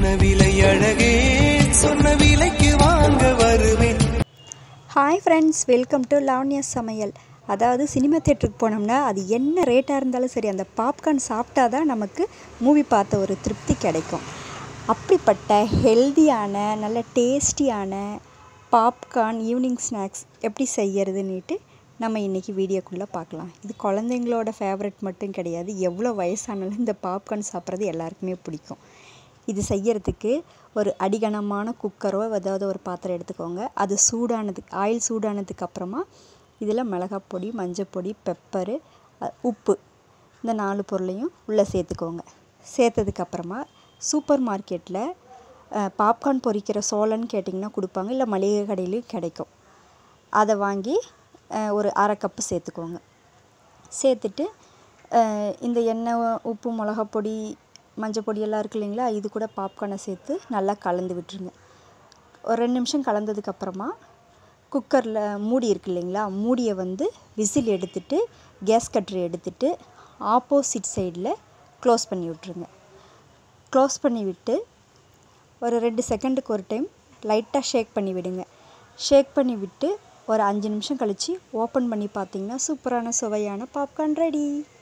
என்ன விலை அழகே சொன்ன விலைக்கு வாங்க வருவேன் hi friends welcome to Lavanya சமையல் அதாவது சினிமா தேட்டருக்கு போனோம்னா அது என்ன ரேட்டாக இருந்தாலும் சரி அந்த பாப்கார்ன் சாப்பிட்டா தான் நமக்கு மூவி பார்த்த ஒரு திருப்தி கிடைக்கும் அப்படிப்பட்ட ஹெல்தியான நல்ல டேஸ்டியான பாப்கார்ன் ஈவினிங் ஸ்நாக்ஸ் எப்படி செய்யறதுன்னுட்டு நம்ம இன்றைக்கி வீடியோக்குள்ளே பார்க்கலாம் இது குழந்தைங்களோட ஃபேவரட் மட்டும் கிடையாது எவ்வளோ வயசானாலும் இந்த பாப்கார்ன் சாப்பிட்றது எல்லாருக்குமே பிடிக்கும் இது செய்யறதுக்கு ஒரு அடிகனமான குக்கரோ ஏதாவது ஒரு பாத்திரம் எடுத்துக்கோங்க அது சூடானதுக்கு ஆயில் சூடானதுக்கு அப்புறமா இதில் மிளகாய் பொடி மஞ்சப்பொடி பெப்பரு அ- உப்பு இந்த நாலு பொருளையும் உள்ளே சேர்த்துக்கோங்க சேர்த்ததுக்கப்புறமா சூப்பர் மார்க்கெட்டில் பாப்கார்ன் பொரிக்கிற சோளன்னு கேட்டிங்கன்னா கொடுப்பாங்க இல்லை மளிகை கடையிலையும் கிடைக்கும் அதை வாங்கி அஹ், ஒரு அரை கப்பு சேர்த்துக்கோங்க சேர்த்துட்டு அஹ், இந்த எண்ணெய் உப்பு மிளகாப் பொடி மஞ்சள் பொடி எல்லாம் இருக்கு இல்லைங்களா இது கூட பாப்கார்னை சேர்த்து நல்லா கலந்து விட்டுருங்க ஒரு ரெண்டு நிமிஷம் கலந்ததுக்கப்புறமா குக்கரில் மூடி இருக்கு இல்லைங்களா மூடியை வந்து விசில் எடுத்துட்டு கேஸ் கட்டர் எடுத்துட்டு ஆப்போசிட் சைடில் க்ளோஸ் பண்ணி விட்ருங்க க்ளோஸ் பண்ணி விட்டு ஒரு ரெண்டு செகண்டுக்கு ஒரு டைம் லைட்டாக ஷேக் பண்ணி விடுங்க ஷேக் பண்ணி விட்டு ஒரு அஞ்சு நிமிஷம் கழித்து ஓப்பன் பண்ணி பார்த்தீங்கன்னா சூப்பரான சுவையான பாப்கார்ன் ரெடி